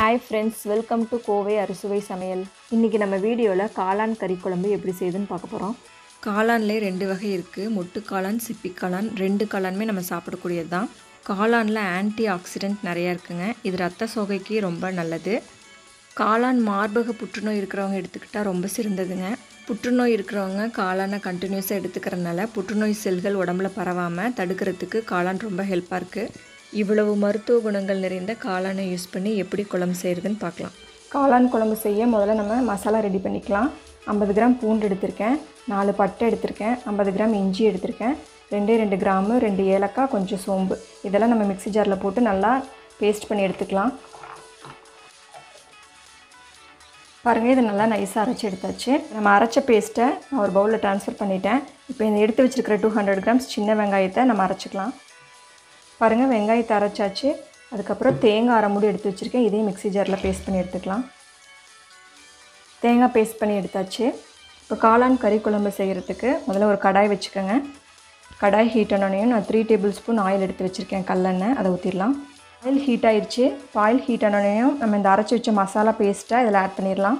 hi friends welcome to Kovai அறுசுவை சமையல் இன்றைக்கி நம்ம வீடியோவில் காளான் கறி குழம்பு எப்படி செய்யுதுன்னு பார்க்க போகிறோம் காளான்லேயே ரெண்டு வகை இருக்குது மொட்டு காளான் சிப்பி காளான் ரெண்டு காளானுமே நம்ம சாப்பிடக்கூடியது தான் காளானில் ஆன்டி ஆக்சிடென்ட் நிறையா இருக்குங்க இது ரத்த சோகைக்கு ரொம்ப நல்லது காளான் மார்பக புற்றுநோய் இருக்கிறவங்க எடுத்துக்கிட்டால் ரொம்ப சிறந்ததுங்க புற்றுநோய் இருக்கிறவங்க காளானை கண்டினியூஸாக எடுத்துக்கிறதுனால புற்றுநோய் செல்கள் உடம்புல பரவாமல் தடுக்கிறதுக்கு காளான் ரொம்ப ஹெல்ப்பாக இருக்குது இவ்வளவு மருத்துவ குணங்கள் நிறைந்த காளானை யூஸ் பண்ணி எப்படி குழம்பு செய்கிறதுன்னு பார்க்கலாம் காளான் குழம்பு செய்ய முதல்ல நம்ம மசாலா ரெடி பண்ணிக்கலாம் ஐம்பது கிராம் பூண்டு எடுத்திருக்கேன் நாலு பட்டை எடுத்திருக்கேன் ஐம்பது கிராம் இஞ்சி எடுத்திருக்கேன் ரெண்டே ரெண்டு கிராமு ரெண்டு ஏலக்காய் கொஞ்சம் சோம்பு இதெல்லாம் நம்ம மிக்ஸி ஜாரில் போட்டு நல்லா பேஸ்ட் பண்ணி எடுத்துக்கலாம் பாருங்கள் இது நல்லா நைஸாக அரைச்சி எடுத்தாச்சு நம்ம அரைச்ச பேஸ்ட்டை நான் ஒரு பவுலில் ட்ரான்ஸ்ஃபர் பண்ணிட்டேன் இப்போ இந்த எடுத்து வச்சுருக்கிற டூ ஹண்ட்ரட் கிராம்ஸ் சின்ன வெங்காயத்தை நம்ம அரைச்சிக்கலாம் பாருங்கள் வெங்காயத்தை அரைச்சாச்சு அதுக்கப்புறம் தேங்காய் அரை மூடி எடுத்து வச்சுருக்கேன் இதையும் மிக்ஸி ஜாரில் பேஸ்ட் பண்ணி எடுத்துக்கலாம் தேங்காய் பேஸ்ட் பண்ணி எடுத்தாச்சு இப்போ காளான் கறி குழம்பு செய்கிறதுக்கு முதல்ல ஒரு கடாய் வச்சுக்கோங்க கடாய் ஹீட் ஆனோடனையும் நான் த்ரீ டேபிள் ஸ்பூன் ஆயில் எடுத்து வச்சுருக்கேன் கல்லெண்ணெய் அதை ஊற்றிடலாம் ஆயில் ஹீட் ஆயிடுச்சு இப்போ ஆயில் ஹீட் ஆனோடனையும் நம்ம இந்த அரைச்சி வச்ச மசாலா பேஸ்ட்டை இதில் ஆட் பண்ணிடலாம்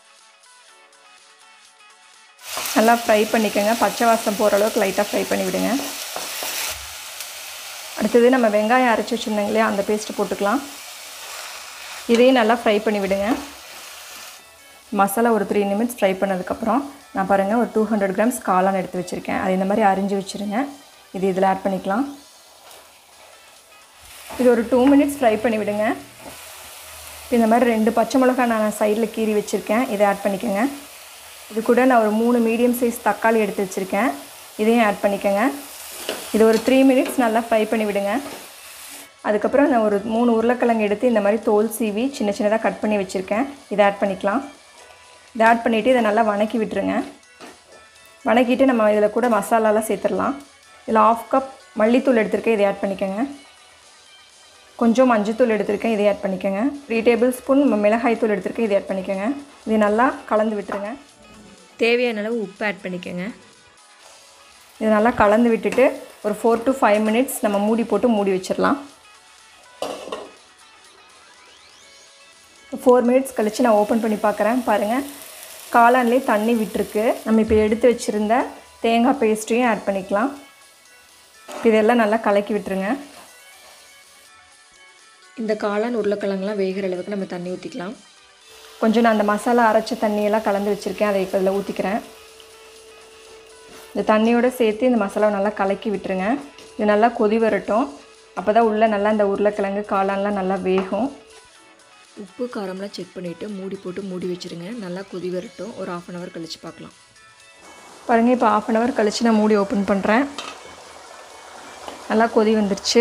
நல்லா ஃப்ரை பண்ணிக்கோங்க பச்சை வாசம் போகிற அளவுக்கு லைட்டாக ஃப்ரை பண்ணி விடுங்க அடுத்தது நம்ம வெங்காயம் அரைச்சி வச்சுருந்தோங்க இல்லையா அந்த பேஸ்ட்டு போட்டுக்கலாம் இதையும் நல்லா ஃப்ரை பண்ணி விடுங்க மசாலா ஒரு த்ரீ நிமிட்ஸ் ஃப்ரை பண்ணதுக்கப்புறம் நான் பாருங்கள் ஒரு டூ ஹண்ட்ரட் கிராம்ஸ் காளான் எடுத்து வச்சுருக்கேன் அது இந்த மாதிரி அரிஞ்சு வச்சுருங்க இது இதில் ஆட் பண்ணிக்கலாம் இது ஒரு டூ மினிட்ஸ் ஃப்ரை பண்ணி விடுங்க இந்த மாதிரி ரெண்டு பச்சை மிளகாய் நான் சைடில் கீறி வச்சுருக்கேன் இதை ஆட் பண்ணிக்கோங்க இது கூட நான் ஒரு மூணு மீடியம் சைஸ் தக்காளி எடுத்து வச்சுருக்கேன் இதையும் ஆட் பண்ணிக்கோங்க இது ஒரு த்ரீ மினிட்ஸ் நல்லா ஃப்ரை பண்ணி விடுங்க அதுக்கப்புறம் நான் ஒரு மூணு உருளைக்கிழங்கு எடுத்து இந்த மாதிரி தோல் சீவி சின்ன சின்னதாக கட் பண்ணி வச்சுருக்கேன் இதை ஆட் பண்ணிக்கலாம் இதை ஆட் பண்ணிவிட்டு இதை நல்லா வணக்கி விட்டுருங்க வணக்கிட்டு நம்ம இதில் கூட மசாலாலாம் சேர்த்துடலாம் இதில் ஆஃப் கப் மல்லித்தூள் எடுத்திருக்கேன் இதை ஆட் பண்ணிக்கோங்க கொஞ்சம் மஞ்சத்தூள் எடுத்திருக்கேன் இதை ஆட் பண்ணிக்கோங்க த்ரீ டேபிள் ஸ்பூன் மிளகாய் தூள் எடுத்திருக்கேன் இதை ஆட் பண்ணிக்கோங்க இது நல்லா கலந்து விட்டுருங்க தேவையான அளவு உப்பு ஆட் பண்ணிக்கோங்க இது நல்லா கலந்து விட்டுட்டு ஒரு ஃபோர் டு ஃபைவ் மினிட்ஸ் நம்ம மூடி போட்டு மூடி வச்சிடலாம் ஃபோர் மினிட்ஸ் கழித்து நான் ஓப்பன் பண்ணி பார்க்குறேன் பாருங்கள் காளான்லேயே தண்ணி விட்டுருக்கு நம்ம இப்போ எடுத்து வச்சுருந்த தேங்காய் பேஸ்ட்டையும் ஆட் பண்ணிக்கலாம் இதெல்லாம் நல்லா கலக்கி விட்டுருங்க இந்த காளான் உருளைக்கிழங்குலாம் வேகிற அளவுக்கு நம்ம தண்ணி ஊற்றிக்கலாம் கொஞ்சம் நான் அந்த மசாலா அரைச்ச தண்ணியெல்லாம் கலந்து வச்சுருக்கேன் அதை இப்போ இதில் ஊற்றிக்கிறேன் இந்த தண்ணியோடு சேர்த்து இந்த மசாலாவை நல்லா கலக்கி விட்டுருங்க இது நல்லா கொதி வரட்டும் அப்போ தான் உள்ளே நல்லா இந்த உருளைக்கிழங்கு காளான்லாம் நல்லா வேகும் உப்பு காரம்லாம் செக் பண்ணிவிட்டு மூடி போட்டு மூடி வச்சுருங்க நல்லா கொதி வரட்டும் ஒரு ஆஃப் அன் ஹவர் கழித்து பார்க்கலாம் பாருங்கள் இப்போ ஆஃப் அன் ஹவர் கழித்து நான் மூடி ஓப்பன் பண்ணுறேன் நல்லா கொதி வந்துருச்சு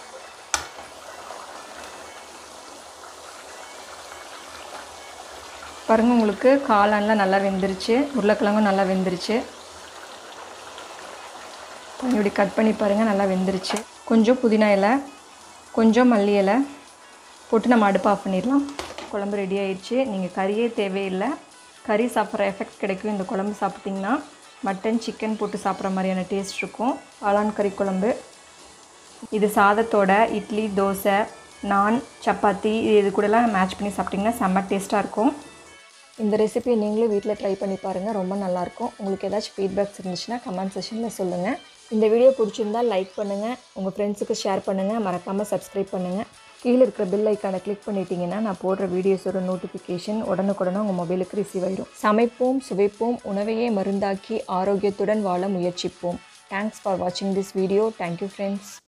பாருங்கள் உங்களுக்கு காளான்லாம் நல்லா வெந்துருச்சு உருளைக்கிழங்கும் நல்லா வெந்துருச்சு இப்படி கட் பண்ணி பாருங்கள் நல்லா வெந்துருச்சு கொஞ்சம் புதினா இலை கொஞ்சம் மல்லி இலை போட்டு நம்ம அடுப்பு ஆஃப் பண்ணிடலாம் குழம்பு ரெடி ஆயிடுச்சு நீங்கள் கறியே தேவையில்லை கறி சாப்பிட்ற எஃபெக்ட் கிடைக்கும் இந்த குழம்பு சாப்பிட்டிங்கன்னா மட்டன் சிக்கன் போட்டு சாப்பிட்ற மாதிரியான டேஸ்ட் இருக்கும் காளான் கறி குழம்பு இது சாதத்தோட இட்லி தோசை நான் சப்பாத்தி இது கூடலாம் மேட்ச் பண்ணி சாப்பிட்டிங்கன்னா செம்ம டேஸ்ட்டாக இருக்கும் இந்த ரெசிபியை நீங்களும் வீட்டில் ட்ரை பண்ணி பாருங்கள் ரொம்ப நல்லாயிருக்கும் உங்களுக்கு ஏதாச்சும் ஃபீட்பேக்ஸ் இருந்துச்சுன்னா கமெண்ட் செஷனில் சொல்லுங்கள் இந்த வீடியோ பிடிச்சிருந்தா லைக் பண்ணுங்கள் உங்கள் ஃப்ரெண்ட்ஸுக்கு ஷேர் பண்ணுங்கள் மறக்காமல் சப்ஸ்கிரைப் பண்ணுங்கள் கீழே இருக்கிற பெல் ஐக்கானை கிளிக் பண்ணிட்டீங்கன்னா நான் போடுற வீடியோஸோட நோட்டிஃபிகேஷன் உடனுக்குடனே உங்கள் மொபைலுக்கு ரிசீவ் ஆயிடும் சமைப்போம் சுவைப்போம் உணவையே மருந்தாக்கி ஆரோக்கியத்துடன் வாழ முயற்சிப்போம் தேங்க்ஸ் ஃபார் வாட்சிங் திஸ் வீடியோ தேங்க்யூ ஃப்ரெண்ட்ஸ்